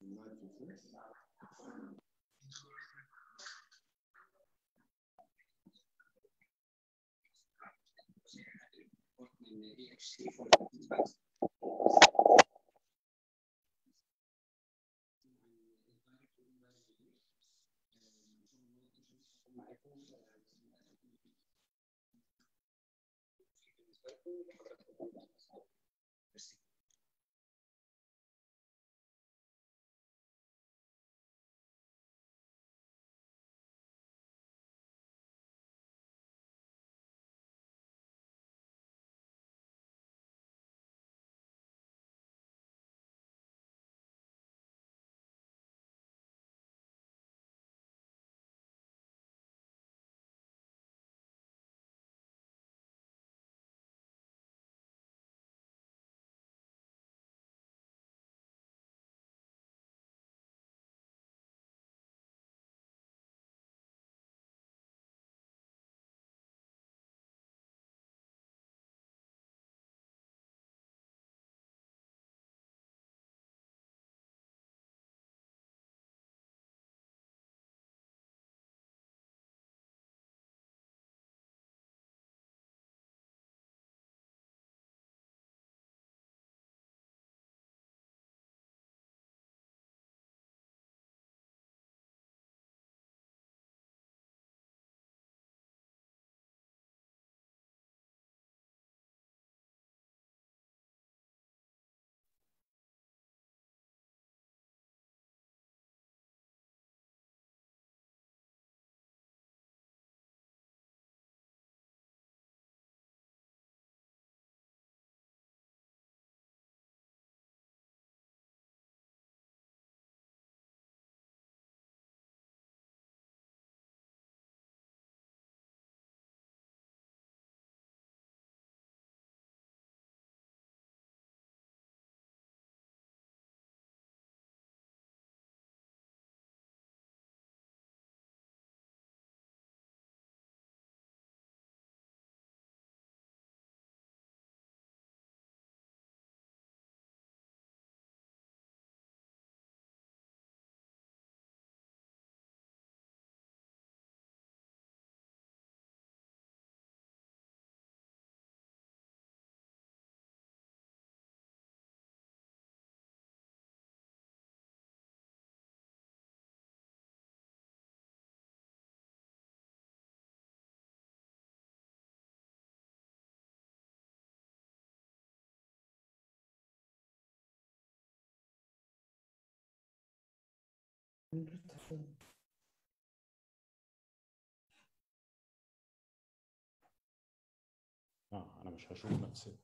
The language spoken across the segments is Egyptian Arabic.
اه انا مش هشوف نفسي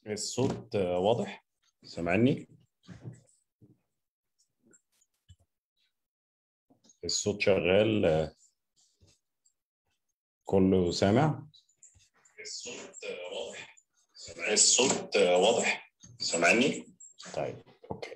الصوت واضح سامعني الصوت شغال كله سامع الصوت واضح الصوت واضح سامعني طيب اوكي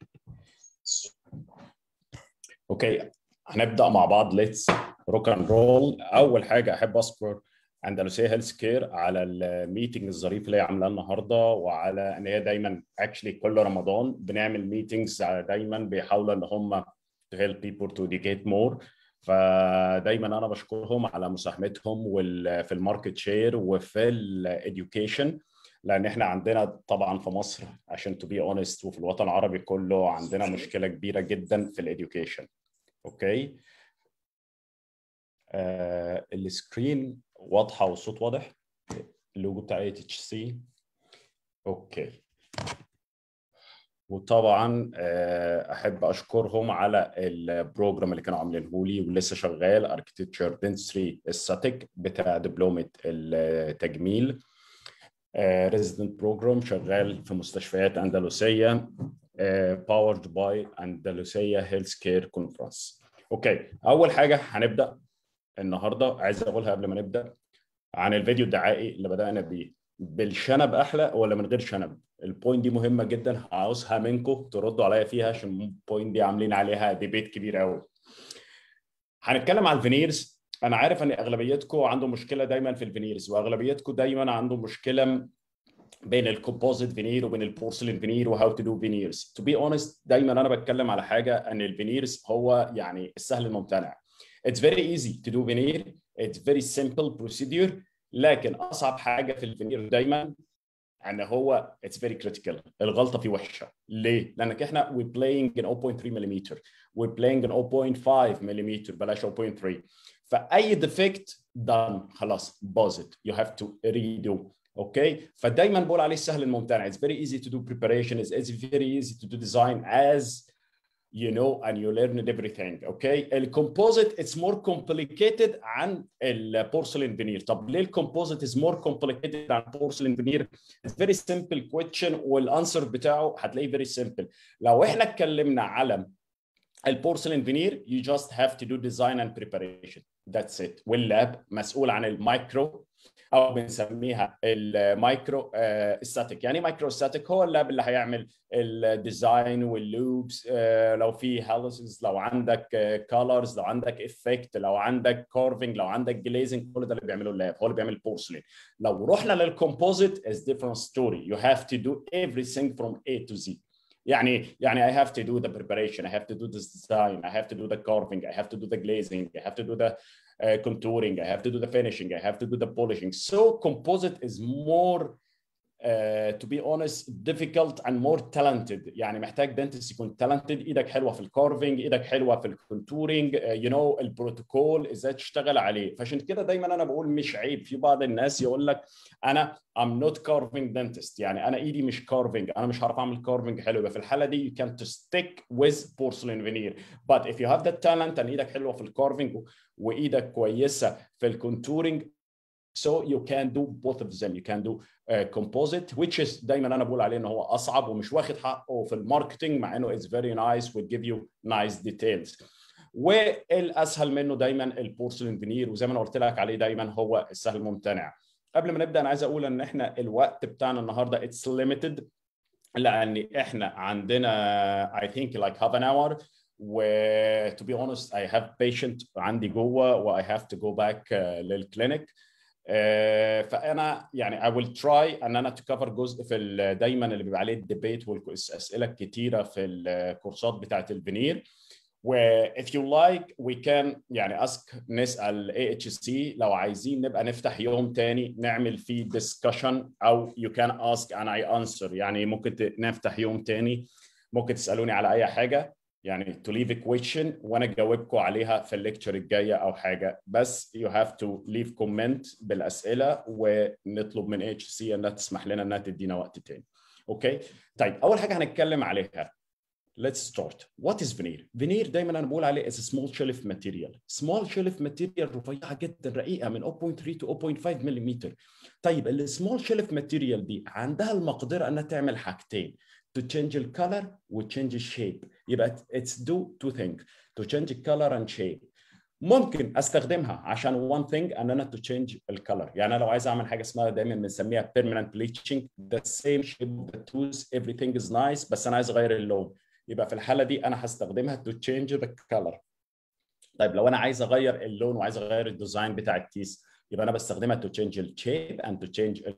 اوكي هنبدا مع بعض ليتس روك اند رول اول حاجه احب اشكر اندلسيه هيلث كير على الميتنج الظريف اللي هي عاملاه النهارده وعلى ان هي دايما اكشلي كل رمضان بنعمل ميتنجز دايما بيحاولوا ان هم to help people to educate more فدايما انا بشكرهم على مساهمتهم في الماركت شير وفي الاديوكيشن لان احنا عندنا طبعا في مصر عشان تو بي اونست وفي الوطن العربي كله عندنا مشكله كبيره جدا في الاديوكيشن اوكي آه السكرين واضحه والصوت واضح اللوجو بتاع اي اتش سي اوكي وطبعا احب اشكرهم على البروجرام اللي كانوا عاملينه لي ولسه شغال اركتكتشر دنسري استاتيك بتاع دبلومه التجميل ريزيدنت بروجرام شغال في مستشفيات اندلسيه باورد باي اندلسيه هيلث كير كونفرنس اوكي اول حاجه هنبدا النهارده عايز اقولها قبل ما نبدا عن الفيديو الدعائي اللي بدانا بيه بالشنب احلى ولا من غير شنب البوينت دي مهمه جدا عاوزها منكم تردوا عليا فيها عشان البوينت دي عاملين عليها ديبيت كبير قوي هنتكلم عن الفينيرز انا عارف ان اغلبيتكم عنده مشكله دايما في الفينيرز واغلبيتكم دايما عنده مشكله بين الكومبوزيت فينير وبين البورسلين فينير وهاو تو دو فينيرز تو بي اونست دايما انا بتكلم على حاجه ان الفينيرز هو يعني السهل الممتنع It's very easy to do veneer. It's very simple procedure. لكن اصعب حاجه في الفينير دايما ان هو اتس فيري كريتيكال الغلطه فيه وحشه ليه؟ لانك احنا وي بلاينج ان 0.3 ملم وي بلاينج ان 0.5 ملم بلاش 0.3 فاي ديفكت دان خلاص باظت يو هاف تو ريدو اوكي فدايما بقول عليه السهل الممتنع it's very easy to do preparation it's very easy to do design as you know and you learn everything okay الكومبوزيت it's more complicated عن البورسلين فينير طب ليه الكومبوزيت is more complicated عن البورسلين فينير it's very simple question والانسر بتاعه هتلاقيه very simple لو احنا اتكلمنا على البورسلين فينير you just have to do design and preparation that's it واللاب مسؤول عن المايكرو او بنسميها المايكرو استاتيك يعني مايكرو استاتيك هو اللاب اللي هيعمل الديزاين واللوبس لو في هالوسز لو عندك كولرز لو عندك افكت لو عندك كورفنج لو عندك جليزنج كل ده اللي بيعمله اللاب هو اللي بيعمل بورسلين لو رحنا للكومبوزيت is different story you have to do everything from A to Z يعني يعني I have to do the preparation I have to do the design I have to do the carving I have to do the glazing I have to do the uh, contouring I have to do the finishing I have to do the polishing so composite is more uh, to be honest difficult and more talented يعني محتاج دنتس يكون talented ايدك حلوه في الكارفنج ايدك حلوه في الكونتورنج يو نو البروتوكول ازاي تشتغل عليه فعشان كده دايما انا بقول مش عيب في بعض الناس يقول لك انا I'm not carving dentist يعني انا ايدي مش كارفنج انا مش هعرف اعمل كارفنج حلو يبقى في الحاله دي you can to stick with porcelain veneer but if you have the talent and ايدك حلوه في الكارفنج وايدك كويسه في الكونتورنج So you can do both of them. You can do uh, composite, which is دايما انا بقول عليه ان هو اصعب ومش واخد حقه في الماركتنج مع انه it's very nice will give you nice details. والاسهل منه دايما البورسلين فينير وزي ما انا قلت لك عليه دايما هو السهل الممتنع. قبل ما نبدا انا عايز اقول ان احنا الوقت بتاعنا النهارده it's limited لان احنا عندنا I think like half an hour و to be honest I have patient عندي جوه و I have to go back uh, للكلينيك Uh, فانا يعني I will try ان انا تكفر جزء في دايما اللي بيبقى عليه الديبيت والاسئله الكتيره في الكورسات بتاعت الفينير و if you like we can يعني ask نسال AHC لو عايزين نبقى نفتح يوم تاني نعمل فيه discussion او you can ask and I answer يعني ممكن نفتح يوم تاني ممكن تسالوني على اي حاجه يعني to leave a question وانا اجاوبكم عليها في الليكتشر الجايه او حاجه بس you have to leave comment بالاسئله ونطلب من اتش سي انها تسمح لنا انها تدينا وقت تاني اوكي طيب اول حاجه هنتكلم عليها let's start what is veneer veneer دايما انا بقول عليه is a small shelf material small shelf material رفيعه جدا رقيقه من 0.3 to 0.5 ملم طيب السمول shelf material دي عندها المقدره انها تعمل حاجتين to change the color و change the shape يبقى it's do two things to change the color and shape ممكن استخدمها عشان one thing ان انا to change الكالر يعني انا لو عايز اعمل حاجه اسمها دايما بنسميها permanent bleaching the same shape of the tooth everything is nice بس انا عايز اغير اللون يبقى في الحاله دي انا هستخدمها to change the color طيب لو انا عايز اغير اللون وعايز اغير الديزاين بتاع الكيس يبقى انا بستخدمها to change the shape and to change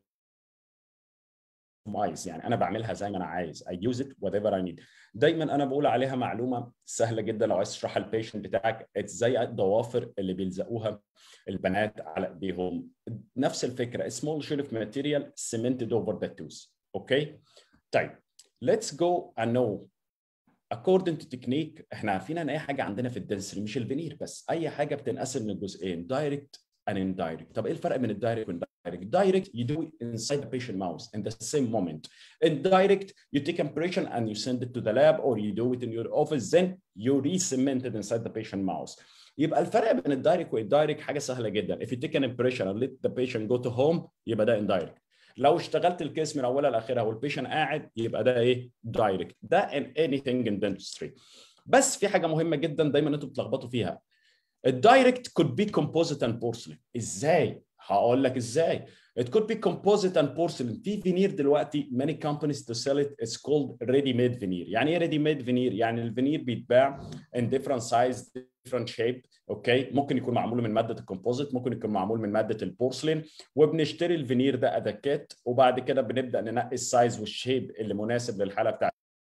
مايز يعني انا بعملها زي ما انا عايز I use it whatever I need دايما انا بقول عليها معلومه سهله جدا لو عايز تشرحها للبيشنت بتاعك زي الضوافر اللي بيلزقوها البنات على ايديهم نفس الفكره small shelf material cemented over the tooth اوكي طيب let's go and know according to technique احنا عارفين ان اي حاجه عندنا في الدنسري مش الفينير بس اي حاجه بتنقسم لجزئين direct and indirect طب ايه الفرق بين الدايركت والindirect direct you do it inside the patient mouth in the same moment indirect you take impression and you send it to the lab or you do it in your office then you re-cement it inside the patient mouth يبقى الفرق بين الدايركت والدايركت حاجه سهله جدا if you take an impression and let the patient go to home يبقى ده indirect لو اشتغلت الكيس من اولها لاخرها والبيشنت قاعد يبقى ده ايه دايركت ده in anything in dentistry بس في حاجه مهمه جدا دايما انتوا بتلخبطوا فيها الدايركت could be composite and porcelain ازاي هقول لك ازاي it could be composite and porcelain في فينير دلوقتي many companies to sell it it's called ready made veneer يعني ايه ready made veneer يعني الفينير بيتباع in different size different shape اوكي ممكن يكون معمول من ماده الكومبوزيت ممكن يكون معمول من ماده البورسلين وبنشتري الفينير ده ادكات وبعد كده بنبدا ننقي السايز والشيب اللي مناسب للحاله بتاعتنا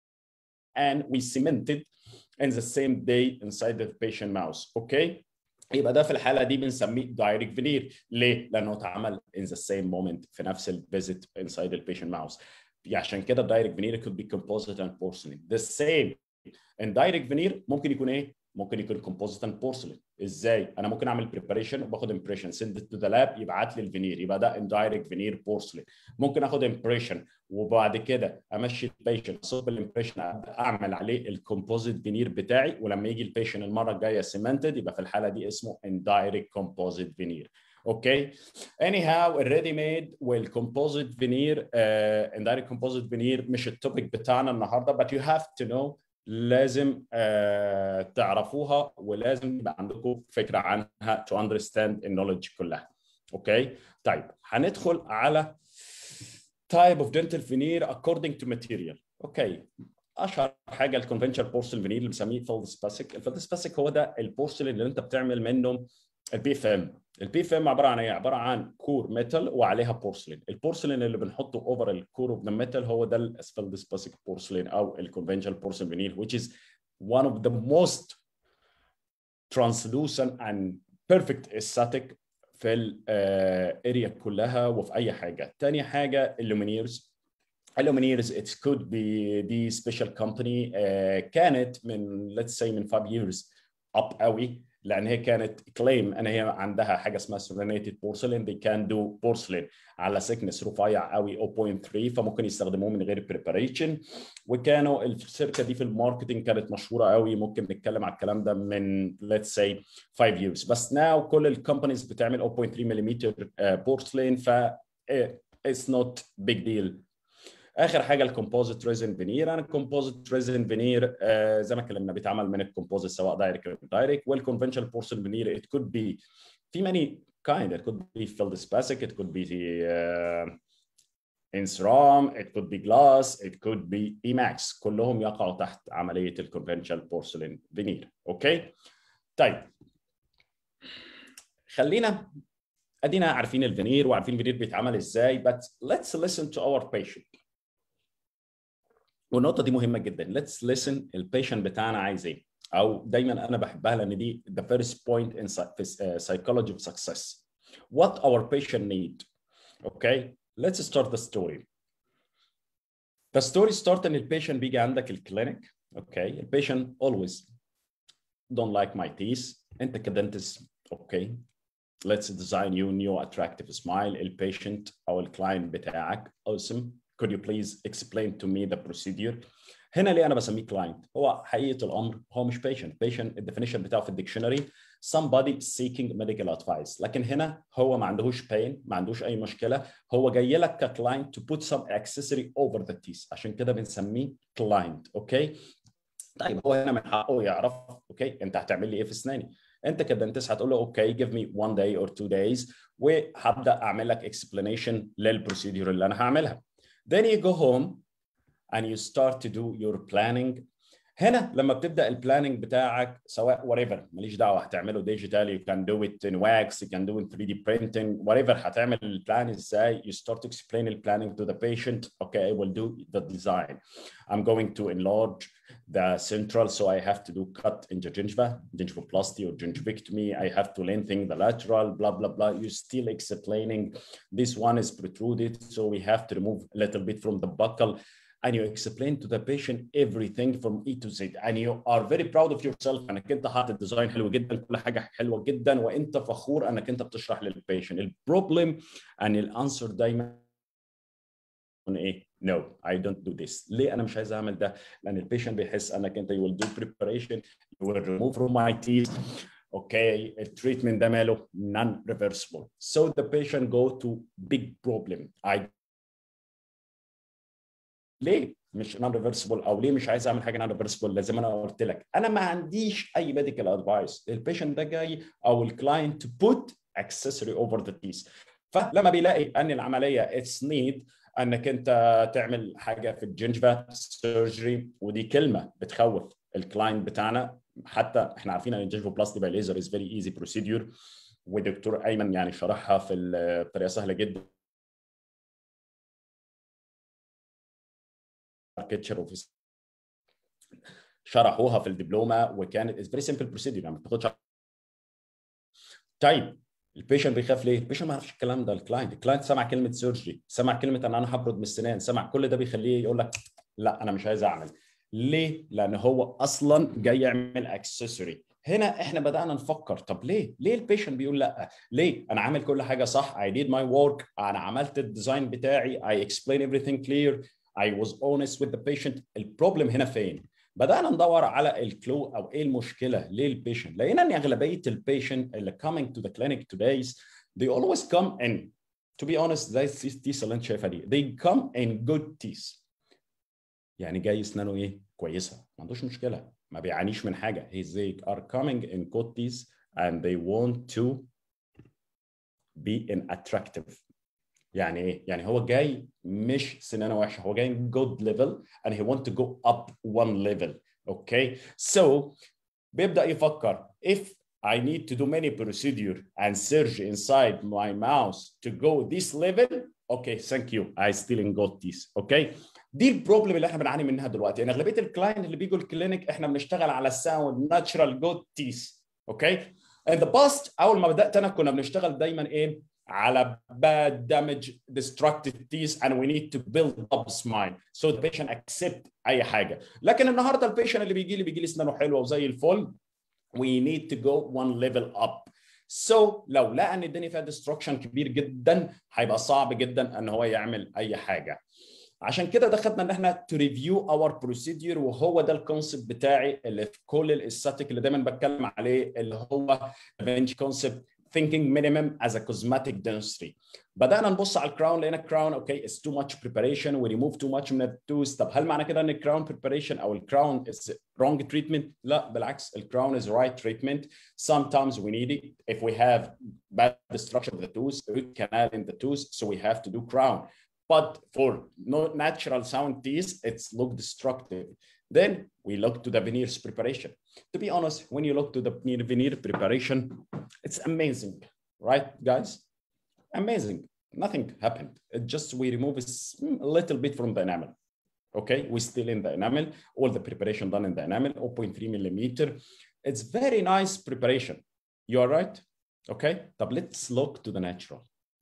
and we cemented in the same day inside the patient mouse اوكي يبقى ده في الحاله دي بنسميه دايركت فينير ليه؟ لانه اتعمل in the same moment في نفس الفيزيت inside the patient mouse عشان كده الدايركت فينير could be composite and porcelain the same indirect فينير ممكن يكون ايه؟ ممكن يكون composite and porcelain ازاي؟ انا ممكن اعمل preparation وباخد impression send it to the lab يبعت لي الفينير يبقى ده indirect فينير porcelain ممكن اخد impression وبعد كده امشي البيشنت اصب الامبريشن اعمل عليه الكومبوزيت فينير بتاعي ولما يجي البيشنت المره الجايه سيمنتد يبقى في الحاله دي اسمه indirect composite veneer اوكي anyhow الريدي ميد والكومبوزيت فينير indirect composite veneer مش التوبيك بتاعنا النهارده but you have to know لازم uh, تعرفوها ولازم يبقى عندكم فكره عنها to understand النولج كلها اوكي طيب هندخل على type of dental veneer according to material اوكي اشهر حاجه الكونفنشال بورسل فينير اللي بنسميه فيلدسباسيك الفيلدسباسيك هو ده البورسل اللي انت بتعمل منه البي اف ام البي اف ام عباره عن ايه عباره عن كور ميتال وعليها بورسلين البورسلين اللي بنحطه اوفر الكور اوف ذا ميتال هو ده الفيلدسباسيك بورسلين او الكونفنشال بورسل فينير which is one of the most translucent and perfect aesthetic في الاريا كلها وفي اي حاجه تاني حاجه اللومينيرز اللومينيرز it could be دي سبيشال كومباني كانت من let's say من 5 years up قوي لان هي كانت كليم ان هي عندها حاجه اسمها سيرينيتد بورسلين they can do بورسلين على سكنس رفيع قوي 0.3 فممكن يستخدموه من غير بريباريشن وكانوا الشركه دي في الماركتنج كانت مشهوره قوي ممكن نتكلم على الكلام ده من let's say 5 years بس ناو كل الكومبانيز بتعمل 0.3 ملم بورسلين ف it's not big deal اخر حاجه الكومبوزيت ريزن فينير انا الكومبوزيت ريزن فينير آه زي ما اتكلمنا بيتعمل من الكومبوزيت سواء دايركت او دايركت والكونفنشال بورسل فينير it could be في many kind it could be feldspathic it could be uh, انسرام it could be glass it could be emax كلهم يقعوا تحت عمليه الكونفنشال بورسلين فينير اوكي طيب خلينا ادينا عارفين الفينير وعارفين الفينير بيتعمل ازاي but let's listen to our patient والنقطه دي مهمه جدا let's listen البيشنت بتاعنا عايز ايه او دايما انا بحبها لان دي the first point in psychology of success what our patient need okay let's start the story the story start ان البيشنت بيجي عندك الكلينيك اوكي البيشنت always don't like my teeth انت كدنتست اوكي let's design you new attractive smile البيشنت او الكلاينت بتاعك awesome could you please explain to me the procedure هنا ليه انا بسميه كلاينت هو حقيقه الامر هو مش بيشنت بيشنت الديفينيشن بتاعه في الديكشنري somebody seeking medical advice لكن هنا هو ما عندهوش pain ما عندوش اي مشكله هو جاي لك ككلاينت to put some accessory over the teeth عشان كده بنسميه كلاينت اوكي طيب هو هنا من حقه يعرف اوكي انت هتعمل لي ايه في اسناني انت كدنتست هتقول له اوكي جيف مي 1 داي اور 2 دايز وهبدا اعمل لك اكسبلانيشن للبروسيدور اللي انا هعملها then you go home and you start to do your planning هنا لما بتبدا البلاننج بتاعك سواء whatever ماليش دعوه هتعمله ديجيتال you can do it in wax you can do it 3D printing whatever هتعمل البلان ازاي you start to explain the planning to the patient okay I will do the design I'm going to enlarge the central so I have to do cut in the gingiva gingivoplasty or gingivectomy I have to lengthen the lateral blah blah blah you still explaining this one is protruded so we have to remove a little bit from the buccal and you explain to the patient everything from E to Z and you are very proud of yourself انك انت حاطط ديزاين حلو جدا كل حاجه حلوه جدا وانت فخور انك انت بتشرح للبيشنت البروبلم ان الانسر دايما ايه no I don't do this ليه انا مش عايز اعمل ده لان البيشنت بيحس انك انت you will do preparation you will remove from my teeth okay التريتمنت ده ماله non reversible so the patient go to big problem I ليه مش نون ريفرسبل او ليه مش عايز اعمل حاجه نون ريفرسبل زي ما انا قلت لك انا ما عنديش اي ميديكال ادفايس البيشنت ده جاي او الكلاينت بوت اكسسوري اوفر ذا تيس فلما بيلاقي ان العمليه اتس نيد انك انت تعمل حاجه في الجنجفا سيرجري ودي كلمه بتخوف الكلاينت بتاعنا حتى احنا عارفين ان الجنجفا بلاستي باي ليزر از فيري ايزي بروسيدور ودكتور ايمن يعني شرحها في بطريقه سهله جدا اركتشر وفي شرحوها في الدبلومه وكانت اتس فيري سمبل بروسيدور يعني ما بتاخدش طيب البيشنت بيخاف ليه؟ البيشنت ما يعرفش الكلام ده الكلاينت، الكلاينت سمع كلمه سيرجري، سمع كلمه ان انا هبرد من السنان، سمع كل ده بيخليه يقول لك لا انا مش عايز اعمل. ليه؟ لان هو اصلا جاي يعمل اكسسوري. هنا احنا بدانا نفكر طب ليه؟ ليه البيشنت بيقول لا؟ ليه؟ انا عامل كل حاجه صح، I did my work، انا عملت الديزاين بتاعي، I explain everything clear، I was honest with the patient البروبلم هنا فين؟ بدأنا ندور على الكلو أو إيه المشكلة ليه البيشنت؟ لقينا إن أغلبية البيشنت اللي coming to the clinic today they always come in to be honest زي التيس اللي أنت شايفها دي they come in good teeth يعني جاي أسنانه إيه؟ كويسة ما عندوش مشكلة ما بيعانيش من حاجة they are coming in good teeth and they want to be in attractive يعني ايه؟ يعني هو جاي مش سنانه وحشه هو جاي جود ليفل and he want to go up one level okay so بيبدا يفكر if I need to do many procedure and surgery inside my mouth to go this level okay thank you I still in good teeth okay دي البروبلم اللي احنا بنعاني منها دلوقتي يعني اغلبيه الكلاينت اللي بيجوا الكلينيك احنا بنشتغل على الساوند ناتشرال جود تيث اوكي in the past اول ما بدات انا كنا بنشتغل دايما ايه على bad damage destructive teeth and we need to build up smile so the patient accept اي حاجه لكن النهارده البيشنت اللي بيجي لي بيجي لي اسنانه حلوه وزي الفل we need to go one level up so لو لقى ان الدنيا فيها destruction كبير جدا هيبقى صعب جدا ان هو يعمل اي حاجه عشان كده ده خدنا ان احنا to review our procedure وهو ده الكونسبت بتاعي اللي في كل الاستاتيك اللي دايما بتكلم عليه اللي هو revenge concept thinking minimum as a cosmetic dentistry بدانا نبص على الكراون لقينا الكراون اوكي it's too much preparation we remove too much من التوز طب هل معنى كده ان الكراون preparation او الكراون is wrong treatment لا بالعكس الكراون is right treatment sometimes we need it if we have bad destruction of the tooth root canal in the tooth so we have to do crown but for no natural sound teeth it's look destructive then we look to the veneers preparation to be honest when you look to the veneer preparation it's amazing right guys amazing nothing happened it just we remove a little bit from the enamel okay we still in the enamel all the preparation done in the enamel 0.3 millimeter it's very nice preparation you are right okay طب let's look to the natural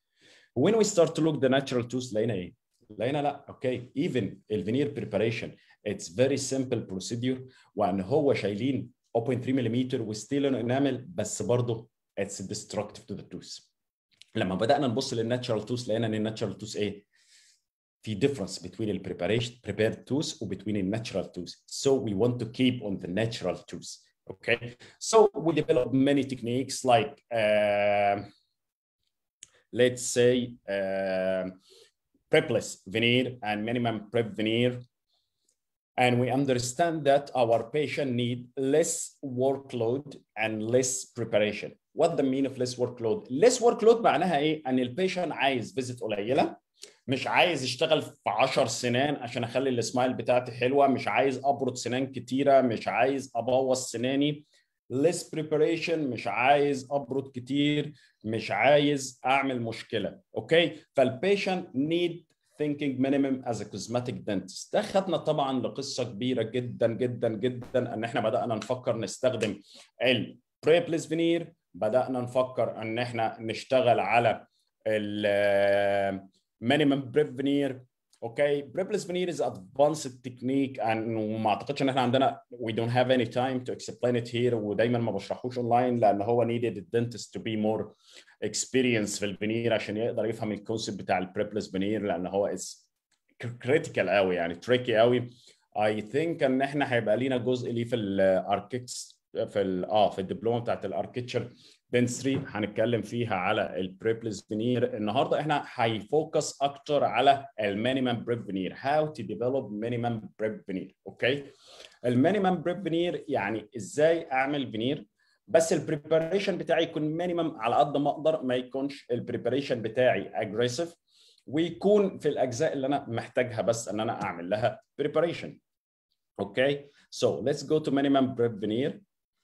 when we start to look the natural tooth لقينا ايه لقينا لا اوكي even الفينير preparation it's very simple procedure وان هو شايلين 0.3 ملم وستيل انامل بس برضه it's destructive to the tooth لما بدانا نبص للناتشرال توث لقينا ان الناتشرال توث ايه في difference between the preparation prepared tooth و between the natural tooth so we want to keep on the natural tooth okay so we develop many techniques like uh, let's say uh, prepless veneer and minimum prep veneer and we understand that our patient need less workload and less preparation what the mean of less workload less workload معناها ايه ان البيشنت عايز فيزيت قليله مش عايز يشتغل في 10 سنان عشان اخلي السمايل بتاعتي حلوه مش عايز ابرد سنان كتيره مش عايز ابوظ سناني less preparation مش عايز ابرد كتير مش عايز اعمل مشكله اوكي فالبيشنت need thinking minimum as a cosmetic dentist ده خدنا طبعا لقصه كبيره جدا جدا جدا ان احنا بدانا نفكر نستخدم البريبلس فينير بدانا نفكر ان احنا نشتغل على ال minimum بريب فينير اوكي بريبلس فينير از ادفانسد تكنيك وما اعتقدش ان احنا عندنا we don't have any time to explain it here ودايما ما بشرحوش اونلاين لان هو needed the dentist to be more experienced في الفينير عشان يقدر يفهم الكونسيبت بتاع البريبلس فينير لان هو is critical قوي يعني tricky قوي I think ان احنا هيبقى لينا جزء ليه في الاركتكس في ال اه في الدبلومه بتاعت الاركتشر دنسري هنتكلم فيها على البريبلس فينير النهارده احنا هيفوكس اكتر على المينيمم بريب فينير هاو تو ديفلوب مينيمم بريب فينير اوكي المينيمم بريب فينير يعني ازاي اعمل فينير بس البريباريشن بتاعي يكون مينيمم على قد ما اقدر ما يكونش البريباريشن بتاعي اجريسيف ويكون في الاجزاء اللي انا محتاجها بس ان انا اعمل لها بريباريشن اوكي so let's go to minimum prep veneer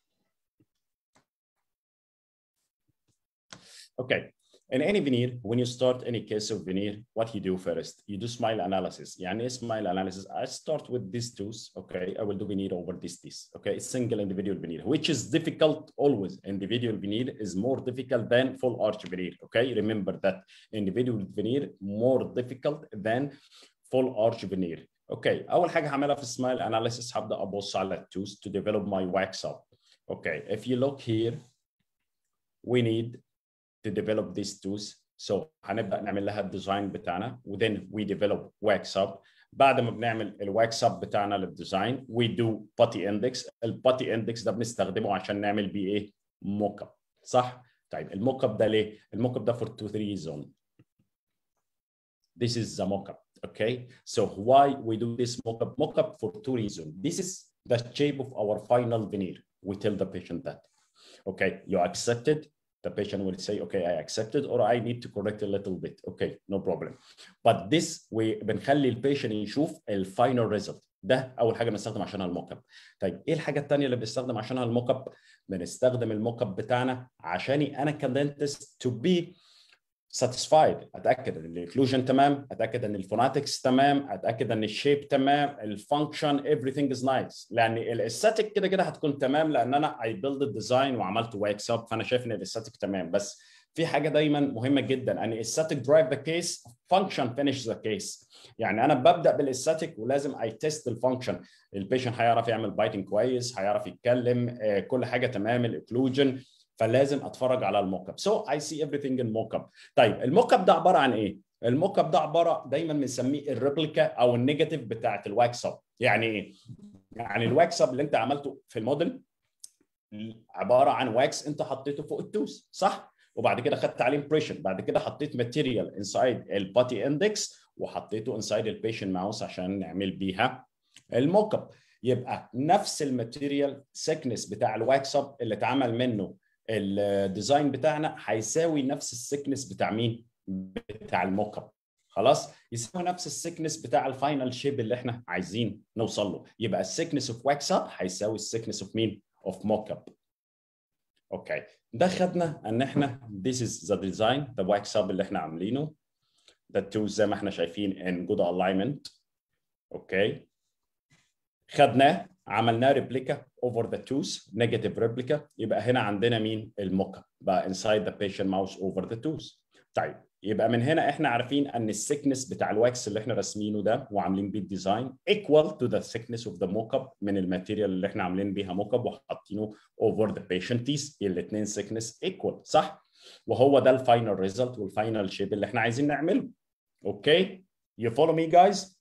Okay. In any veneer, when you start any case of veneer, what you do first? You do smile analysis. يعني ايه smile analysis? I start with these tooth. Okay, I will do veneer over this teeth. Okay, single individual veneer, which is difficult always. Individual veneer is more difficult than full arch veneer. Okay, remember that individual veneer more difficult than full arch veneer. Okay, أول حاجة هعملها في smile analysis هبدأ أبص على التوث to develop my wax up. Okay, if you look here, we need to develop these tools so هنبدا نعمل لها الديزاين بتاعنا وذن we develop wax up بعد ما بنعمل الواكس اب بتاعنا للديزاين we do putty index الباتي index ده بنستخدمه عشان نعمل بيه ايه موك اب صح طيب الموك اب ده ليه الموك اب ده for two reasons this is the mock up okay so why we do this mock up mock up for two reasons this is the shape of our final veneer we tell the patient that okay you accepted the patient will say, okay, I accepted or I need to correct a little bit. Okay, no problem. But this we بنخلي البيشنت يشوف الفاينل ريزلت ده اول حاجه بنستخدم عشانها الموك اب. طيب ايه الحاجه الثانيه اللي بنستخدم عشانها الموك اب؟ بنستخدم الموك اب بتاعنا عشاني انا كدنتست تو بي satisfied اتاكد ان الانكلوجن تمام اتاكد ان الفوناتكس تمام اتاكد ان الشيب تمام الفانكشن everything is nice لان الاستاتيك كده كده هتكون تمام لان انا اي بيلد الديزاين وعملت واكس اب فانا شايف ان الاستاتيك تمام بس في حاجه دايما مهمه جدا ان الستاتيك درايف ذا كيس فانكشن فينيش ذا كيس يعني انا ببدا بالاستاتيك ولازم اي تيست الفانكشن البيشنت هيعرف يعمل بايتنج كويس هيعرف يتكلم كل حاجه تمام الاكلوجن فلازم اتفرج على الموك اب سو اي سي everything ان موك اب طيب الموك اب ده عباره عن ايه الموك اب ده عباره دايما بنسميه الريبليكا او النيجاتيف بتاعه الواكس اب يعني ايه يعني الواكس اب اللي انت عملته في الموديل عباره عن واكس انت حطيته فوق التوث صح وبعد كده خدت عليه امبريشن بعد كده حطيت ماتيريال انسايد الباتي اندكس وحطيته انسايد البيشنت ماوس عشان نعمل بيها الموك اب يبقى نفس الماتيريال سيكنس بتاع الواكس اب اللي اتعمل منه الديزاين بتاعنا هيساوي نفس السكنس بتاع مين؟ بتاع الموك اب خلاص يساوي نفس السكنس بتاع الفاينل شيب اللي احنا عايزين نوصل له يبقى السكنس اوف واكس اب هيساوي السكنس اوف مين؟ اوف موك اب اوكي ده خدنا ان احنا this is the design the wax up اللي احنا عاملينه the two زي ما احنا شايفين in good alignment اوكي خدناه عملناه ريبليكا over the tooth negative replica يبقى هنا عندنا مين الموكا بقى inside the patient mouse over the tooth طيب يبقى من هنا احنا عارفين ان السكنس بتاع الواكس اللي احنا راسمينه ده وعاملين بيه الديزاين equal to the thickness of the mock-up من الماتيريال اللي احنا عاملين بيها موك اب وحاطينه over the patient teeth الاثنين thickness equal صح وهو ده الفاينل ريزلت والفاينل شيب اللي احنا عايزين نعمله اوكي You follow me guys?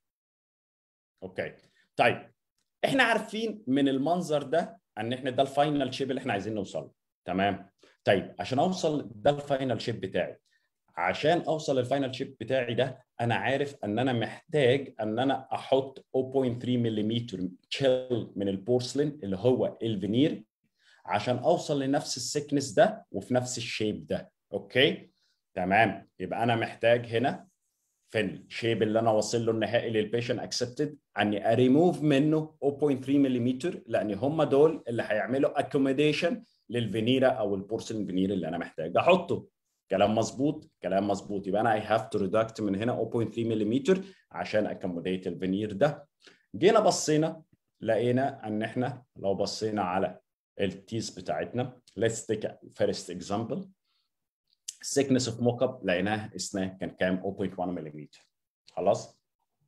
اوكي طيب احنا عارفين من المنظر ده ان احنا ده الفاينل شيب اللي احنا عايزين نوصل تمام طيب عشان اوصل ده الفاينل شيب بتاعي عشان اوصل للفاينل شيب بتاعي ده انا عارف ان انا محتاج ان انا احط 0.3 ملم تشيل من البورسلين اللي هو الفينير عشان اوصل لنفس السكنس ده وفي نفس الشيب ده اوكي تمام يبقى انا محتاج هنا في الشيب اللي انا واصل له النهائي للبيشن اكسبتد اني اريموف منه 0.3 ملم لان هم دول اللي هيعملوا اكوموديشن للفينيرا او البورسلين فينير اللي انا محتاج احطه كلام مظبوط كلام مظبوط يبقى انا اي هاف تو ريدكت من هنا 0.3 ملم عشان اكوموديت الفينير ده جينا بصينا لقينا ان احنا لو بصينا على التيس بتاعتنا let's take a first example thickness of mock-up لقيناه اسمها كان كام 0.1 ملم خلاص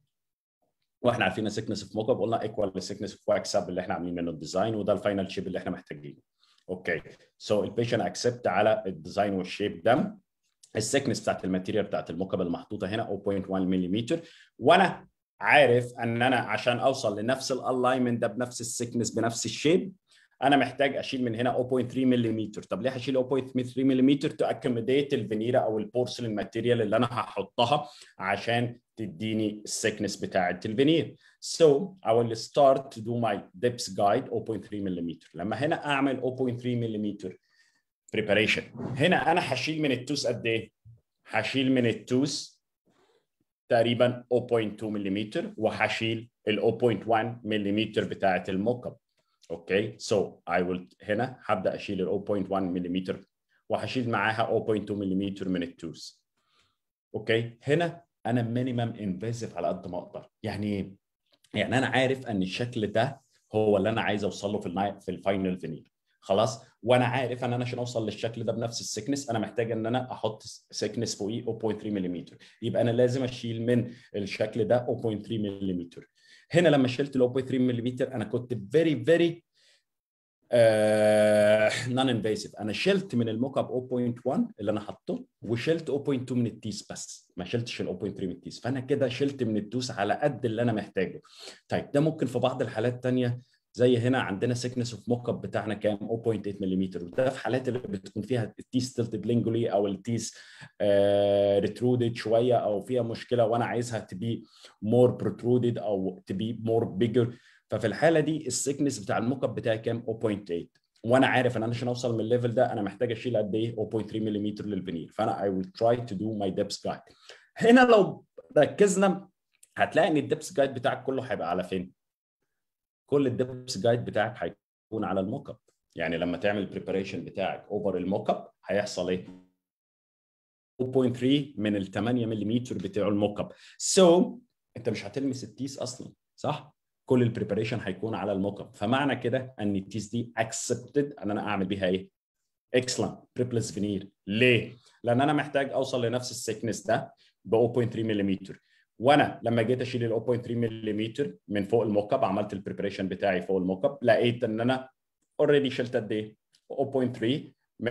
واحنا عارفين thickness of mock-up قلنا equal thickness of wax up اللي احنا عاملين منه الديزاين وده الفاينل شيب اللي احنا محتاجينه اوكي سو البيشن اكسبت على الديزاين والشيب ده السكنس بتاعت الماتيريال بتاعت الموكب المحطوطه هنا 0.1 ملم وانا عارف ان انا عشان اوصل لنفس الالاينمنت ده بنفس السكنس بنفس الشيب انا محتاج اشيل من هنا 0.3 ملم طب ليه هشيل 0.3 ملم تو اكوموديت الفينيرا او البورسلين ماتيريال اللي انا هحطها عشان تديني السكنس بتاعه الفينير so I will start to do my depth guide 0.3 ملم لما هنا اعمل 0.3 ملم preparation هنا انا هشيل من التوس قد ايه هشيل من التوس تقريبا 0.2 ملم وهشيل ال 0.1 ملم بتاعه الموك اب اوكي سو اي ويل هنا هبدا اشيل ال 0.1 ملم وهشيل معاها 0.2 ملم من التوس اوكي هنا انا مينيمم انفيزيف على قد ما اقدر يعني ايه يعني انا عارف ان الشكل ده هو اللي انا عايز اوصل له في الناي في الفاينل فينير خلاص وانا عارف ان انا عشان اوصل للشكل ده بنفس السكنس انا محتاج ان انا احط سكنس فوقيه 0.3 ملم يبقى انا لازم اشيل من الشكل ده 0.3 ملم هنا لما شلت ال 0.3 ملم انا كنت فيري فيري نون انفيسيف انا شلت من الموك اب 0.1 اللي انا حاطه وشلت 0.2 من التيس بس ما شلتش ال 0.3 من التيس فانا كده شلت من التوس على قد اللي انا محتاجه طيب ده ممكن في بعض الحالات الثانيه زي هنا عندنا سيكنس اوف موك اب بتاعنا كام 0.8 ملم وده في حالات اللي بتكون فيها التيس تلتد لينجولي او التيس ريترودد شويه او فيها مشكله وانا عايزها تبي مور بروترودد او تبي مور بيجر ففي الحاله دي السيكنس بتاع الموك اب بتاعي كام 0.8 وانا عارف ان انا عشان اوصل من الليفل ده انا محتاج اشيل قد ايه 0.3 ملم للفينير فانا I will try to do my depth guide هنا لو ركزنا هتلاقي ان الدبس جايد بتاعك كله هيبقى على فين؟ كل الدبس جايد بتاعك هيكون على الموك اب يعني لما تعمل البريباريشن بتاعك اوفر الموك اب هيحصل ايه؟ 0.3 من ال 8 ملم بتاع الموك اب سو so, انت مش هتلمس التيس اصلا صح؟ كل البريباريشن هيكون على الموك اب فمعنى كده ان التيس دي اكسبتد ان انا اعمل بيها ايه؟ اكسلنت بريبلس فينير ليه؟ لان انا محتاج اوصل لنفس السكنس ده ب 0.3 ملم وانا لما جيت اشيل ال 0.3 ملم من فوق الموك اب عملت البريباريشن بتاعي فوق الموك اب لقيت ان انا اوريدي شلت قد ايه؟ 0.3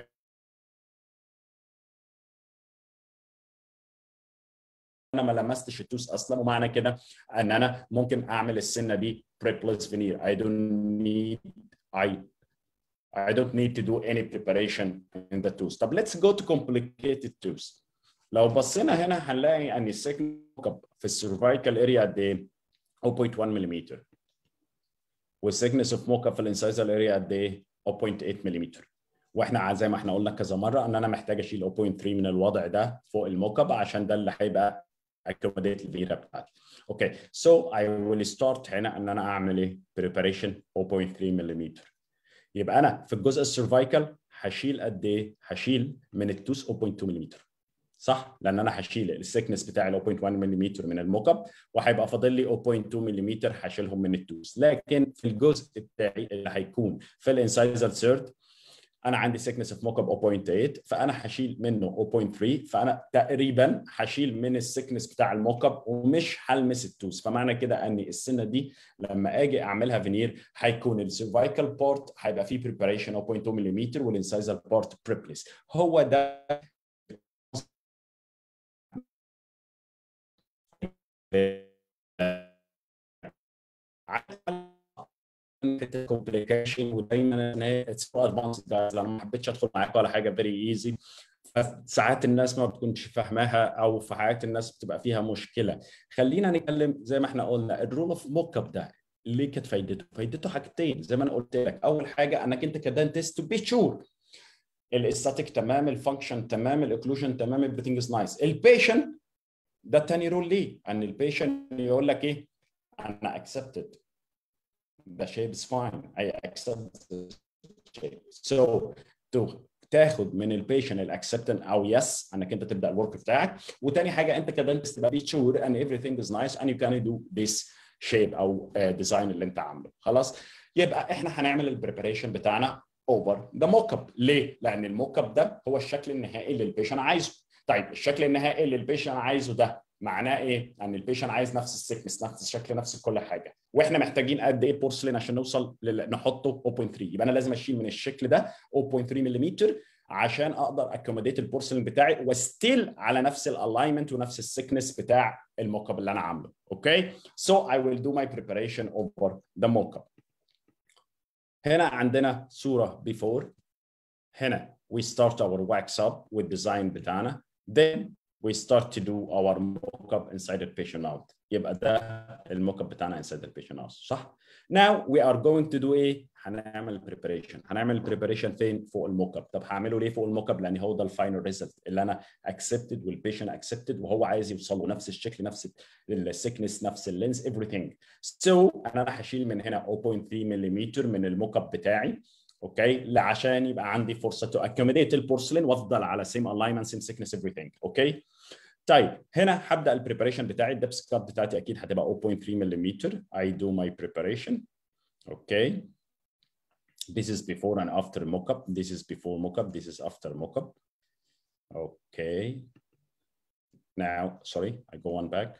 انا ما لمستش التوس اصلا ومعنى كده ان انا ممكن اعمل السنه دي بريبلس فينير I don't need I I don't need to do any preparation in the tooth. طب let's go to complicated tooth. لو بصينا هنا هنلاقي ان السكن في السيرفايكال اريا قد ايه؟ 0.1 ملم. والسكنس اوف موكا في الانسايزال اريا قد ايه؟ 0.8 ملم. واحنا زي ما احنا قلنا كذا مره ان انا محتاج اشيل 0.3 من الوضع ده فوق الموكب عشان ده اللي هيبقى accommodate الفيرا بتاعتي. اوكي سو اي ويل ستارت هنا ان انا اعمل ايه؟ بريباريشن 0.3 ملم. يبقى انا في الجزء السيرفايكال هشيل قد ايه؟ هشيل من التوس 0.2 ملم. صح؟ لان انا هشيل السكنس بتاعي 0.1 ملم من الموك اب وهيبقى فاضل لي 0.2 ملم هشيلهم من التوس، لكن في الجزء بتاعي اللي هيكون في الانسايزال سيرت انا عندي سكنس في موك اب 0.8 فانا هشيل منه 0.3 فانا تقريبا هشيل من السكنس بتاع الموك اب ومش هلمس التوس فمعنى كده ان السنه دي لما اجي اعملها فينير هيكون السيرفايكال بارت هيبقى فيه بريباريشن 0.2 ملم والانسايزال بارت بريبلس هو ده كومبليكيشن ودايما ان هي اتس ادفانس جايز انا ما حبيتش ادخل معاك ولا حاجه فيري ايزي ساعات الناس ما بتكونش فاهماها او في حياه الناس بتبقى فيها مشكله خلينا نتكلم زي ما احنا قلنا الرول اوف موك اب ده ليه كانت فايدته؟ فايدته حاجتين زي ما انا قلت لك اول حاجه انك انت كدانتست تو بي شور الاستاتيك تمام الفانكشن تمام الاوكلوجن تمام everything از نايس البيشنت ده تاني رول ليه ان البيشنت يقول لك ايه انا اكسبتد the shape is fine I accept the shape so to تاخد من البيشنت الاكسبتن او يس انك انت تبدا الورك بتاعك وتاني حاجه انت كدنتست تبقى بي شور ان everything is nice and you can do this shape او ديزاين اللي انت عامله خلاص يبقى احنا هنعمل البريباريشن بتاعنا اوفر ذا موك اب ليه؟ لان الموك اب ده هو الشكل النهائي اللي البيشنت عايزه طيب الشكل النهائي اللي البيشنت عايزه ده معناه ايه؟ ان البيشنت عايز نفس السكنس نفس الشكل نفس كل حاجه واحنا محتاجين قد ايه بورسلين عشان نوصل لل... نحطه 0.3 يبقى انا لازم اشيل من الشكل ده 0.3 ملم عشان اقدر اكوموديت البورسلين بتاعي وستيل على نفس الالاينمنت ونفس السكنس بتاع الموك اب اللي انا عامله اوكي سو اي ويل دو ماي بريباريشن اوفر ذا موك اب هنا عندنا صوره بيفور هنا we start our wax up والديزاين بتاعنا then we start to do our mock-up inside the patient out يبقى ده الموك اب بتاعنا inside the patient house صح؟ Now we are going to do ايه؟ هنعمل preparation هنعمل preparation فين؟ فوق الموك اب طب هعمله ليه فوق الموك اب؟ لان هو ده الفاينل ريزلت اللي انا accepted والبيشنت accepted وهو عايز يوصل له نفس الشكل نفس السكنس نفس اللينس everything so انا هشيل من هنا 0.3 ملم من الموك اب بتاعي اوكي عشان يبقى عندي فرصه تو اكوموديت البورسلين وافضل على سيم الاينمنت سيم سيكنس everything اوكي طيب هنا هبدا البريباريشن بتاعي الدبس كات بتاعتي اكيد هتبقى 0.3 ملم I do my preparation okay this is before and after mockup this is before mockup this is after mockup okay now sorry I go on back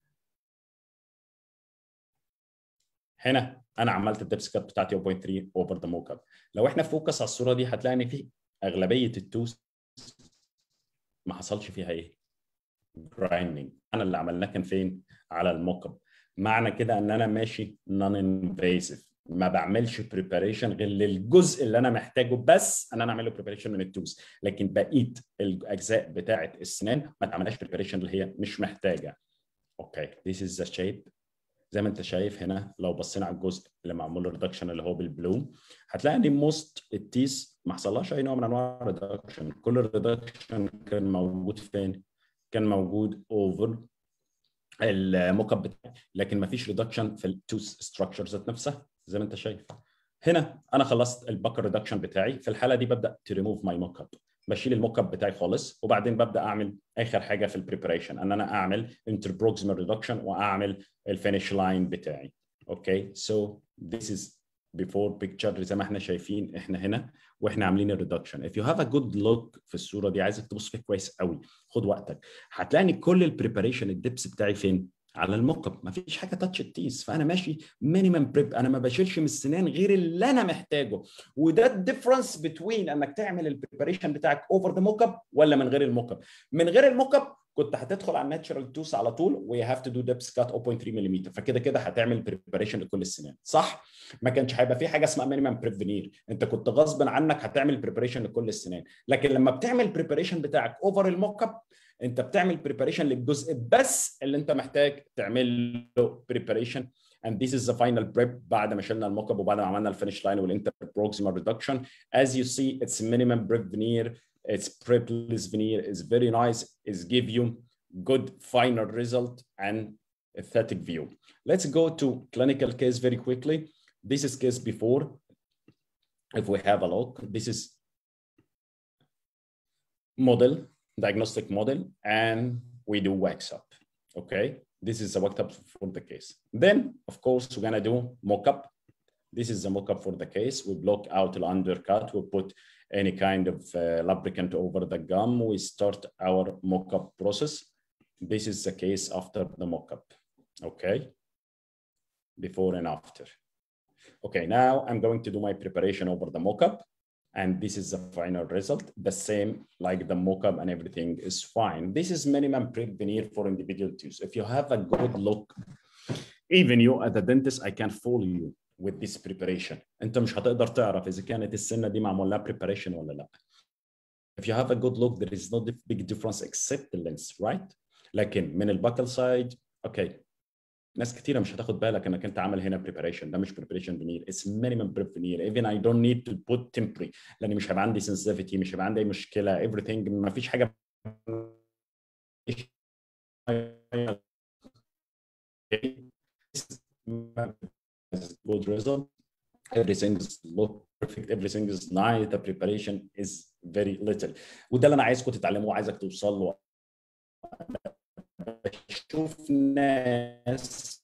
هنا انا عملت الدبس كات بتاعتي 0.3 اوفر ذا موك اب لو احنا فوكس على الصوره دي هتلاقي ان في اغلبيه التوس ما حصلش فيها ايه جرايندنج انا اللي عملناه كان فين على الموك اب معنى كده ان انا ماشي نون انفيسيف ما بعملش بريباريشن غير للجزء اللي انا محتاجه بس ان انا اعمل له بريباريشن من التوز لكن بقيه الاجزاء بتاعه السنان ما تعملهاش بريباريشن اللي هي مش محتاجه اوكي ذيس از ذا شيب زي ما انت شايف هنا لو بصينا على الجزء اللي معمول له ريدكشن اللي هو بالبلو هتلاقي ان موست التيس ما حصلهاش اي نوع من انواع الريدكشن كل الريدكشن كان موجود فين؟ كان موجود اوفر الموك اب بتاعي لكن ما فيش ريدكشن في التوث ستراكشر ذات نفسها زي ما انت شايف هنا انا خلصت الباكر ريدكشن بتاعي في الحاله دي ببدا تو ريموف ماي موك اب بشيل الموك اب بتاعي خالص وبعدين ببدا اعمل اخر حاجه في البريبريشن ان انا اعمل انتربروكسيمال ريدكشن واعمل الفينش لاين بتاعي اوكي سو ذيس از بيفور بيكتشر زي ما احنا شايفين احنا هنا واحنا عاملين الريدكشن if you have a good look في الصوره دي عايزك تبص فيها كويس قوي خد وقتك هتلاقي ان كل البريباريشن الدبس بتاعي فين على الموك اب مفيش حاجه تاتش التيس فانا ماشي مينيمم بريب انا ما بشيلش من السنان غير اللي انا محتاجه وده الديفرنس بتوين انك تعمل البريباريشن بتاعك اوفر ذا موك اب ولا من غير الموك اب من غير الموك اب كنت هتدخل على الناتشرال توس على طول وي هاف تو دو ديبس كات 0.3 ملم فكده كده هتعمل بريباريشن لكل السنان صح ما كانش هيبقى في حاجه اسمها مينيمم بريفينير انت كنت غصب عنك هتعمل بريباريشن لكل السنان لكن لما بتعمل بريباريشن بتاعك اوفر الموك اب انت بتعمل بريباريشن للجزء بس اللي انت محتاج تعمل له بريباريشن and this is the final prep بعد ما شلنا الموك اب وبعد ما عملنا الفينش لاين والانتر proximal reduction as you see it's minimum prep veneer it's prepless veneer is very nice is give you good final result and aesthetic view let's go to clinical case very quickly this is case before if we have a look this is model diagnostic model and we do wax up okay this is a wax up for the case then of course we're gonna do mock-up this is the mock-up for the case we block out the undercut we put any kind of uh, lubricant over the gum we start our mock-up process this is the case after the mock-up okay before and after okay now i'm going to do my preparation over the mock-up and this is the final result. The same like the mock-up and everything is fine. This is minimum prep veneer for individual use. If you have a good look, even you as a dentist, I can follow you with this preparation. انت مش هتقدر تعرف اذا كانت السنه دي معمول لها preparation ولا لا. If you have a good look, there is no big difference except the lens, right? لكن من الباكل سايد اوكي okay. ناس كتيره مش هتاخد بالك انك انت عامل هنا preparation ده مش preparation veneer it's minimum prep veneer even I don't need to put temporary لان مش هيبقى عندي sensitivity مش هيبقى عندي اي مشكله everything ما فيش حاجه good result everything is look perfect everything is nice the preparation is very little وده اللي انا عايزكم تتعلموه وعايزك توصل له بشوف ناس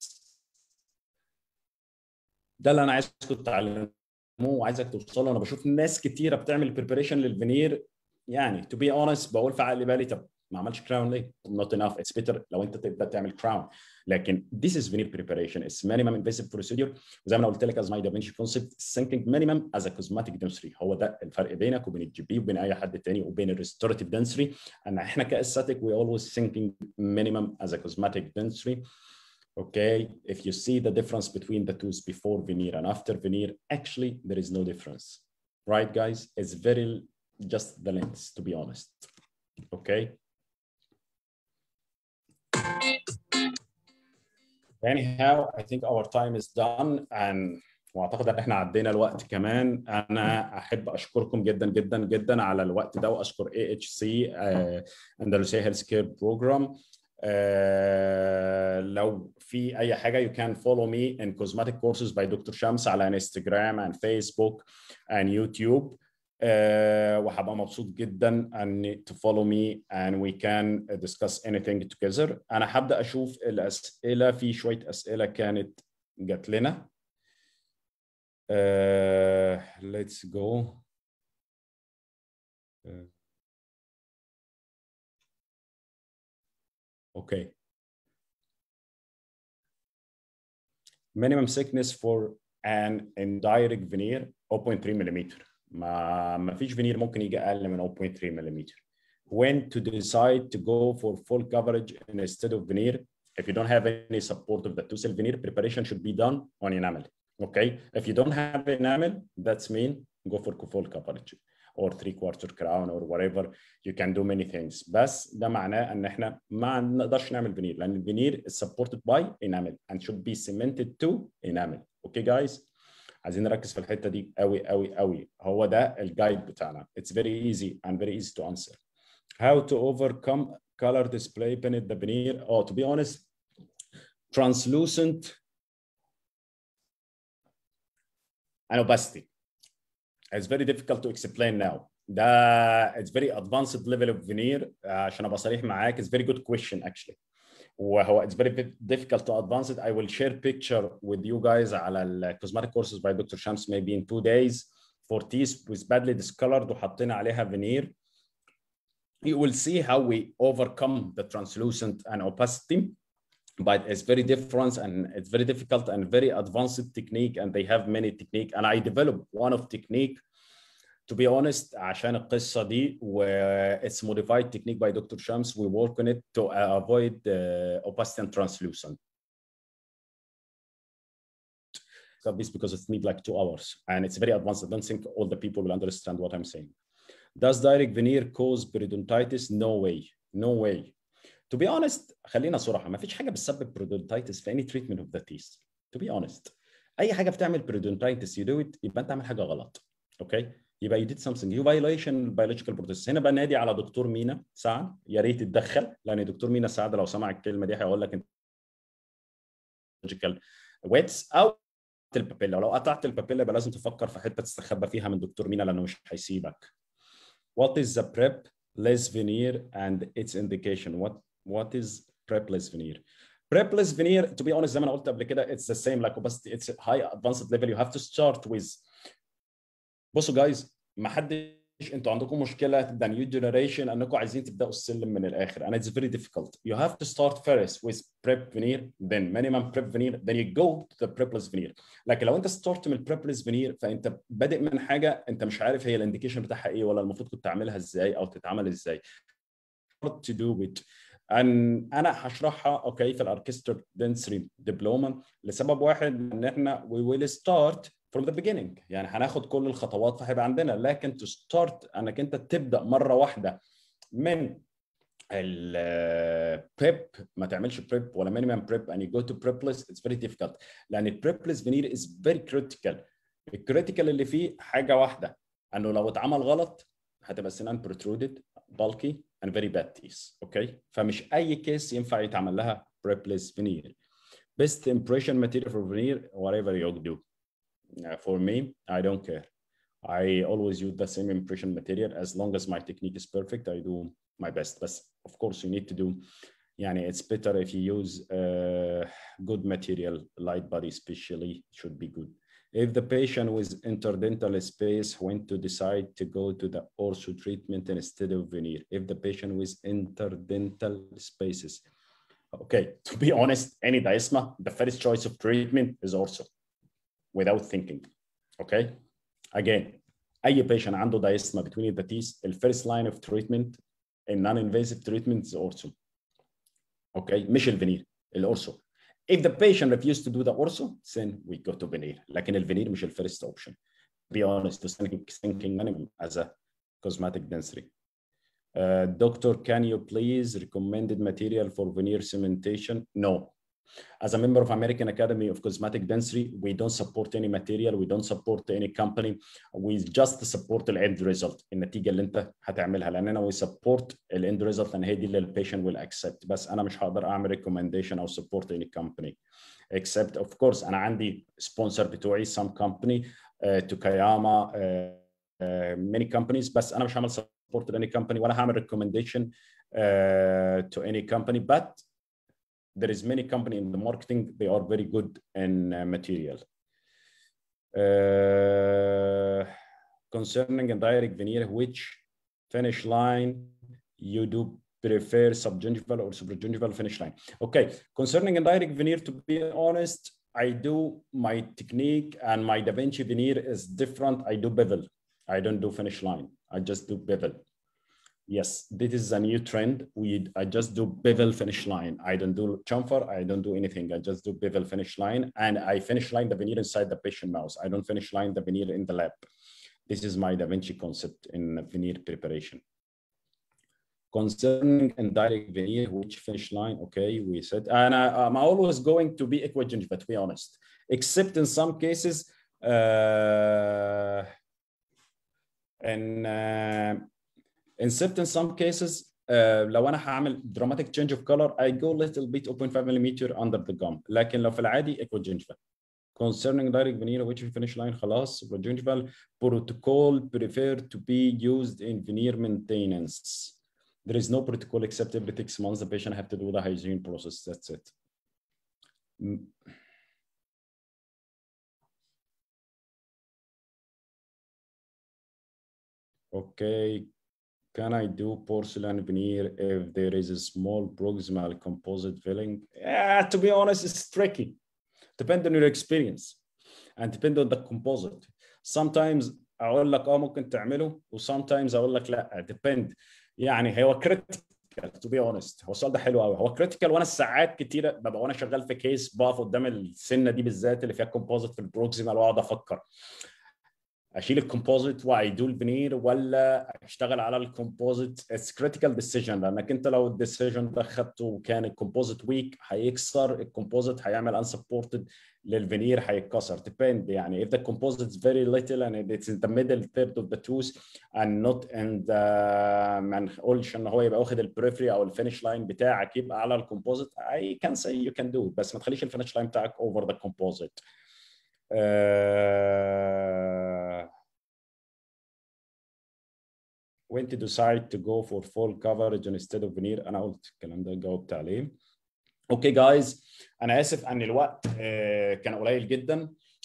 ده اللي انا عايزكم تتعلموه وعايزك توصلوا انا بشوف ناس كتيره بتعمل بريبريشن للفينير يعني تو بي اونست بقول في عقلي بالي طب ما عملش كراون ليه؟ not enough it's better لو انت تبدا تعمل كراون لكن this is veneer preparation it's minimum invasive procedure وزي ما انا قلت لك as my Da Vinci concept thinking minimum as a cosmetic dentistry هو ده الفرق بينك وبين الجي بي وبين اي حد تاني وبين الريستوراتيف dentistry ان احنا كاستاتيك we always thinking minimum as a cosmetic dentistry okay if you see the difference between the tools before veneer and after veneer actually there is no difference right guys it's very just the lens to be honest okay anyhow I think our time is done and واعتقد ان احنا عدينا الوقت كمان انا احب اشكركم جدا جدا جدا على الوقت ده واشكر اي اتش سي اندلسيه هيلث كير بروجرام لو في اي حاجه you can follow me in cosmetic courses by Dr. شمس على انستغرام and Facebook and YouTube uh, وهبقى مبسوط جدا ان to follow me and we can discuss anything together انا هبدا اشوف الاسئله في شويه اسئله كانت جات لنا uh, let's go uh, okay minimum thickness for an indirect veneer 0.3 millimeter ما ما فيش فينير ممكن يجي اقل من 0.3 ملم when to decide to go for full coverage instead of veneer if you don't have any support of the two cell veneer preparation should be done on enamel okay if you don't have enamel that's mean go for full coverage or three quarter crown or whatever you can do many things بس ده معناه ان احنا ما نقدرش نعمل فينير لان الفينير is supported by enamel and should be cemented to enamel okay guys عايزين نركز في الحته دي قوي قوي قوي هو ده الجايد بتاعنا it's very easy and very easy to answer how to overcome color display painted the veneer oh to be honest translucent and opacity it's very difficult to explain now ده it's very advanced level of veneer عشان ابقى صريح معاك it's very good question actually وهو it's very difficult to advance it. I will share picture with you guys على ال cosmetic courses by Dr. Shams maybe in two days for teeth with badly discolored وحطينا عليها veneer. You will see how we overcome the translucent and opacity but it's very different and it's very difficult and very advanced technique and they have many technique and I developed one of technique to be honest عشان القصة دي و it's modified technique by Dr. Shams we work on it to avoid uh, opacity and translucent so this because it needs like two hours and it's very advanced I don't think all the people will understand what I'm saying does direct veneer cause periodontitis no way no way to be honest خلينا صراحة ما فيش حاجة بتسبب periodontitis في any treatment of the teeth to be honest أي حاجة بتعمل periodontitis you do it يبقى أنت عامل حاجة غلط اوكي okay? يبقى you did something you violation biological process هنا بنادي على دكتور مينا سعد يا ريت يتدخل لان دكتور مينا سعد لو سمع الكلمه دي هيقول لك biological ويتس او البابيلا ولو قطعت البابيلا يبقى لازم تفكر في حته تستخبى فيها من دكتور مينا لانه مش هيسيبك what is the prep less veneer and its indication what what is prep less veneer prep less veneer to be honest زي ما انا قلت قبل كده it's the same like opacity it's high advanced level you have to start with بصوا جايز ما حدش انتوا عندكم مشكله ده نيو جنريشن انكم عايزين تبداوا السلم من الاخر and it's very difficult you have to start first with prep veneer then minimum prep veneer then you go to the prepless veneer لكن لو انت ستارت من prepless veneer فانت بادئ من حاجه انت مش عارف هي الانديكيشن بتاعها ايه ولا المفروض كنت تعملها ازاي او تتعمل ازاي to do it أن انا هشرحها اوكي في الاركستر دنسري دبلوما لسبب واحد ان احنا we will start from the beginning يعني هناخد كل الخطوات فهيبقى عندنا لكن to start انك انت تبدا مره واحده من البريب ما تعملش بريب ولا مينيمم بريب and you go to prepless it's very difficult لان البريبلس فينير is very critical الكريتيكال اللي فيه حاجه واحده انه لو اتعمل غلط هتبقى السنان protruded bulky and very bad teeth اوكي فمش اي كيس ينفع يتعمل لها بريبلس فينير best impression material for veneer whatever you do Uh, for me, I don't care. I always use the same impression material as long as my technique is perfect. I do my best. But of course, you need to do. Yani it's better if you use uh, good material, light body, especially should be good. If the patient with interdental space went to decide to go to the ortho treatment instead of veneer, if the patient with interdental spaces, okay, to be honest, any diasma, the first choice of treatment is ortho without thinking. Okay. Again, أي patient عنده diastema between the teeth, the first line of treatment in non-invasive treatment is ortho. Okay. مش الفينير الأورثو. If the patient refused to do the ortho, then we go to veneer. لكن الفينير مش الفيرست option. Be honest, to thinking, thinking minimum as a cosmetic dentistry. Uh, doctor, can you please recommended material for veneer cementation? No, as a member of American Academy of Cosmetic Dentistry, we don't support any material, we don't support any company, we just support the end result النتيجة اللي انت هتعملها لاننا we support the end result لان هي دي اللي البيشنت will accept بس انا مش هقدر اعمل recommendation او support any company except of course انا عندي sponsor بتوعي some company uh, Tokayama uh, uh, many companies بس انا مش هعمل support to any company ولا هعمل recommendation uh, to any company but there is many company in the marketing they are very good in uh, material uh, concerning indirect veneer which finish line you do prefer subgingival or supragingival finish line okay concerning indirect veneer to be honest i do my technique and my da vinci veneer is different i do bevel i don't do finish line i just do bevel yes, this is a new trend. We I just do bevel finish line. I don't do chamfer. I don't do anything. I just do bevel finish line, and I finish line the veneer inside the patient mouth. I don't finish line the veneer in the lab. This is my Da Vinci concept in veneer preparation. Concerning indirect veneer, which finish line? Okay, we said, and I, am always going to be equigingiva, to be honest, except in some cases. Uh, and uh, except in some cases uh, لو انا هعمل dramatic change of color I go little bit 0.5 mm under the gum لكن لو في العادي equigingival concerning direct veneer which finish line خلاص gingival protocol prefer to be used in veneer maintenance there is no protocol except every six months the patient have to do the hygiene process that's it okay can I do porcelain veneer if there is a small proximal composite filling? Yeah, to be honest, it's tricky. Depend on your experience and depend on the composite. Sometimes اقول لك اه ممكن تعمله و sometimes اقول لك لا depend يعني هو critical to be honest هو السؤال ده حلو قوي هو critical وانا ساعات كتيره ببقى وانا شغال في كيس بقف قدام السنه دي بالذات اللي فيها كومبوزيت في البروكسيمال واقعد افكر اشيل الكومبوزيت وايدو الفينير ولا اشتغل على الكومبوزيت اتس كريتيكال ديسيجن لانك انت لو الديسيجن ده خدته وكان الكومبوزيت ويك هيكسر الكومبوزيت هيعمل انسبورتد للفينير هيتكسر depend يعني if the composite is very little and it's in the middle third of the tooth and not in the ما نقولش ان هو يبقى واخد البريفري او الفينش لاين بتاعك يبقى على الكومبوزيت I can say you can do it بس ما تخليش الفينش لاين بتاعك over the composite Uh, when to decide to go for full coverage instead of veneer انا قلت الكلام ده جاوبت عليه اوكي جايز انا اسف ان الوقت uh, كان قليل جدا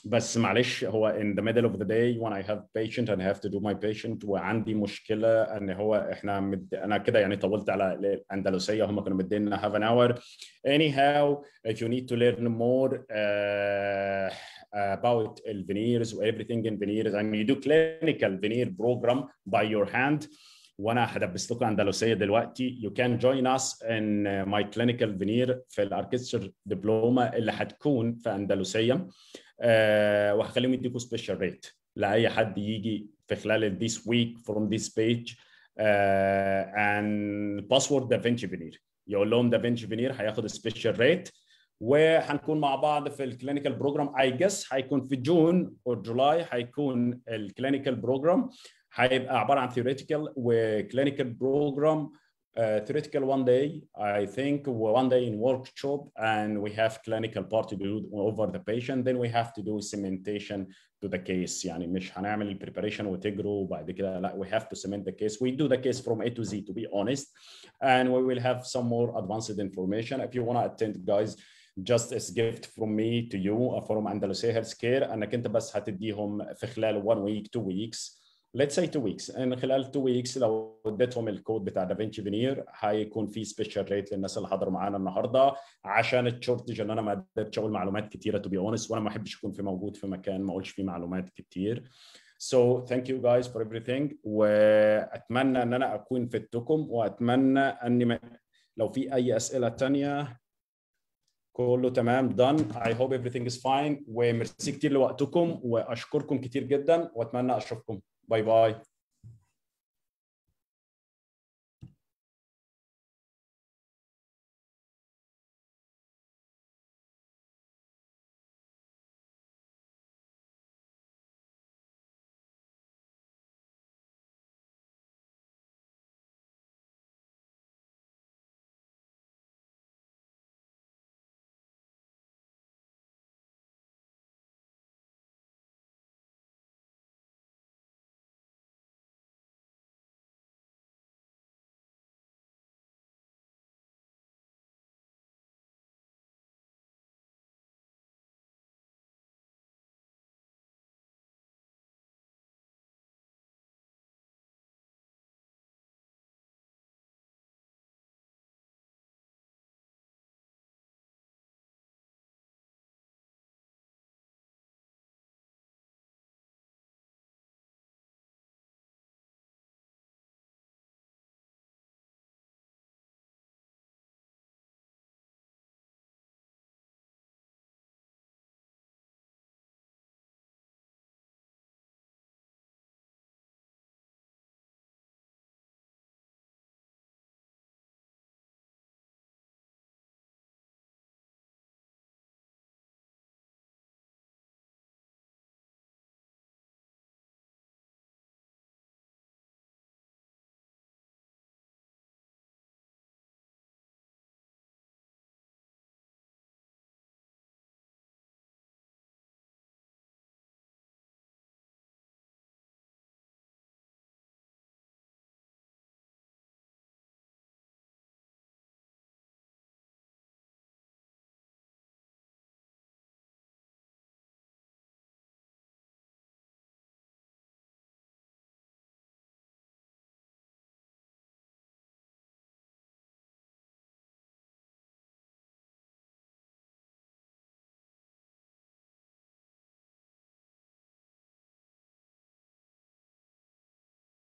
بس معلش هو in the middle of the day when I have patient and I have to do my patient وعندي مشكله ان هو احنا مد... انا كده يعني طولت على الاندلسيه هم كانوا مدينا half an hour anyhow if you need to learn more uh, about veneers و everything in veneers and you do clinical veneer program by your hand وانا هدبس لكم اندلسيه دلوقتي you can join us in my clinical veneer في الاركتشر دبلومه اللي هتكون في اندلسيه أه وهخليهم يديكوا سبيشال ريت لاي حد يجي في خلال this week from this page uh, and password دافنشي فينير يقول لهم دافنشي فينير هياخد سبيشال ريت وهنكون مع بعض في الكلينيكال بروجرام اي جس هيكون في جون او جولاي هيكون الكلينيكال بروجرام هيبقى عباره عن theoretical وكلينيكال بروجرام uh, theoretical one day I think one day in workshop and we have clinical part to do over the patient then we have to do cementation to the case يعني مش هنعمل البريباريشن وتجروا وبعد كده لا we have to cement the case we do the case from A to Z to be honest and we will have some more advanced information if you want to attend guys just as gift from me to you from Andalusia Healthcare انك انت بس هتديهم في خلال one week two weeks let's say two weeks ان خلال two weeks لو اديتهم الكود بتاع دافنشي فينير هيكون في سبيشال ريت للناس اللي حضروا معانا النهارده عشان الشورتج ان انا ما قدرتش اقول معلومات كتيره to be honest وانا ما احبش اكون في موجود في مكان ما اقولش فيه معلومات كتير So thank you guys for everything واتمنى ان انا اكون فدتكم واتمنى اني لو في اي اسئله ثانيه كله تمام done I hope everything is fine وميرسي كتير لوقتكم واشكركم كتير جدا واتمنى اشوفكم باي باي